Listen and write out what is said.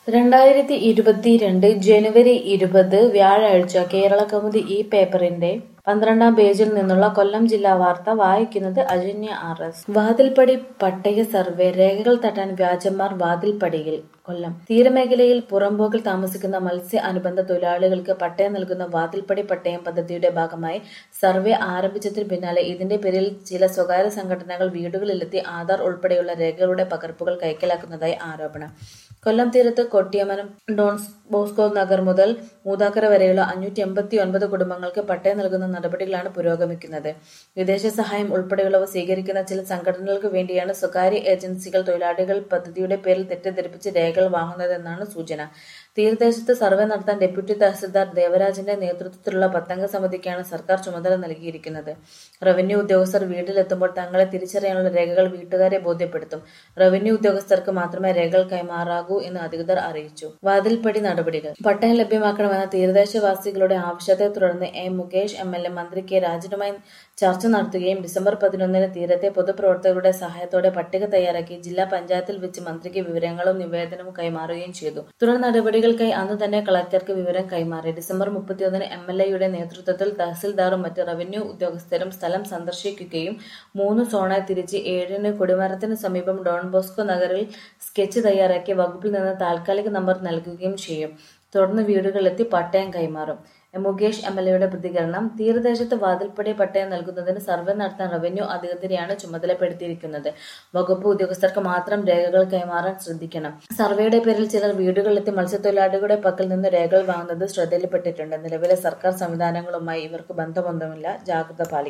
രണ്ടായിരത്തി ഇരുപത്തിരണ്ട് ജനുവരി ഇരുപത് വ്യാഴാഴ്ച കേരളകൗമുദി ഈ പേപ്പറിന്റെ പന്ത്രണ്ടാം പേജിൽ നിന്നുള്ള കൊല്ലം ജില്ലാ വാർത്ത വായിക്കുന്നത് അജന്യ ആർ എസ് വാതിൽപ്പടി പട്ടയ സർവേ രേഖകൾ തട്ടാൻ വ്യാജന്മാർ വാതിൽപ്പടിയിൽ കൊല്ലം തീരമേഖലയിൽ പുറമ്പോക്കിൽ താമസിക്കുന്ന മത്സ്യ അനുബന്ധ തൊഴിലാളികൾക്ക് പട്ടയം നൽകുന്ന വാതിൽപ്പടി പട്ടയം പദ്ധതിയുടെ ഭാഗമായി സർവേ ആരംഭിച്ചതിന് പിന്നാലെ ഇതിന്റെ പേരിൽ ചില സ്വകാര്യ സംഘടനകൾ വീടുകളിലെത്തി ആധാർ ഉൾപ്പെടെയുള്ള രേഖകളുടെ പകർപ്പുകൾ കൈക്കലാക്കുന്നതായി ആരോപണം കൊല്ലം തീരത്ത് കൊട്ടിയമനം ഡോൺ ബോസ്കോ നഗർ മുതൽ മൂതാക്കര വരെയുള്ള അഞ്ഞൂറ്റി എൺപത്തി ഒൻപത് കുടുംബങ്ങൾക്ക് പട്ടയം നൽകുന്ന നടപടികളാണ് പുരോഗമിക്കുന്നത് വിദേശ സഹായം ഉൾപ്പെടെയുള്ളവ സ്വീകരിക്കുന്ന ചില സംഘടനകൾക്ക് വേണ്ടിയാണ് സ്വകാര്യ ഏജൻസികൾ തൊഴിലാളികൾ പദ്ധതിയുടെ പേരിൽ തെറ്റിദ്ധരിപ്പിച്ച് രേഖകൾ വാങ്ങുന്നതെന്നാണ് സൂചന തീരദേശത്ത് സർവേ നടത്താൻ ഡെപ്യൂട്ടി തഹസിൽദാർ ദേവരാജന്റെ നേതൃത്വത്തിലുള്ള പത്തംഗ സമിതിക്കാണ് സർക്കാർ ചുമതല നൽകിയിരിക്കുന്നത് റവന്യൂ ഉദ്യോഗസ്ഥർ വീട്ടിലെത്തുമ്പോൾ തങ്ങളെ തിരിച്ചറിയാനുള്ള രേഖകൾ വീട്ടുകാരെ ബോധ്യപ്പെടുത്തും റവന്യൂ ഉദ്യോഗസ്ഥർക്ക് മാത്രമേ രേഖകൾ കൈമാറാകൂ എന്ന് അധികൃതർ അറിയിച്ചു വാതിൽപ്പടി നടപടികൾ പട്ടയം ലഭ്യമാക്കണമെന്ന തീരദേശവാസികളുടെ ആവശ്യത്തെ തുടർന്ന് A Mukesh M L A മന്ത്രി കെ രാജനുമായി ചർച്ച നടത്തുകയും ഡിസംബർ പതിനൊന്നിന് തീരത്തെ പൊതുപ്രവർത്തകരുടെ സഹായത്തോടെ പട്ടിക തയ്യാറാക്കി ജില്ലാ പഞ്ചായത്തിൽ വെച്ച് മന്ത്രിക്ക് വിവരങ്ങളും നിവേദനവും കൈമാറുകയും ചെയ്തു തുടർ നടപടികൾക്കായി അന്ന് തന്നെ കളക്ടർക്ക് വിവരം കൈമാറി ഡിസംബർ മുപ്പത്തിയൊന്നിന് എം എൽ എയുടെ നേതൃത്വത്തിൽ തഹസിൽദാറും മറ്റ് റവന്യൂ ഉദ്യോഗസ്ഥരും സ്ഥലം സന്ദർശിക്കുകയും മൂന്ന് സോണായി തിരിച്ച് ഏഴിന് കൊടിമരത്തിന് സമീപം ഡോൺ ബോസ്കോ നഗറിൽ സ്കെച്ച് തയ്യാറാക്കി വകുപ്പിൽ നിന്ന് താൽക്കാലിക നമ്പർ നൽകുകയും ചെയ്യും തുടർന്ന് വീടുകളിലെത്തി പട്ടയം കൈമാറും മുകേഷ് എം എൽ എയുടെ പ്രതികരണം തീരദേശത്ത് വാതിൽപ്പടി പട്ടയം നൽകുന്നതിന് സർവേ നടത്താൻ റവന്യൂ അധികൃതരെയാണ് ചുമതലപ്പെടുത്തിയിരിക്കുന്നത് വകുപ്പ് ഉദ്യോഗസ്ഥർക്ക് മാത്രം രേഖകൾ കൈമാറാൻ ശ്രദ്ധിക്കണം സർവേയുടെ പേരിൽ ചിലർ വീടുകളിലെത്തി മത്സ്യത്തൊഴിലാളികളുടെ പക്കൽ നിന്ന് രേഖകൾ വാങ്ങുന്നത് ശ്രദ്ധയിൽപ്പെട്ടിട്ടുണ്ട് നിലവിലെ സർക്കാർ സംവിധാനങ്ങളുമായി ഇവർക്ക് ബന്ധമൊന്നുമില്ല ജാഗ്രത പാലിക്കണം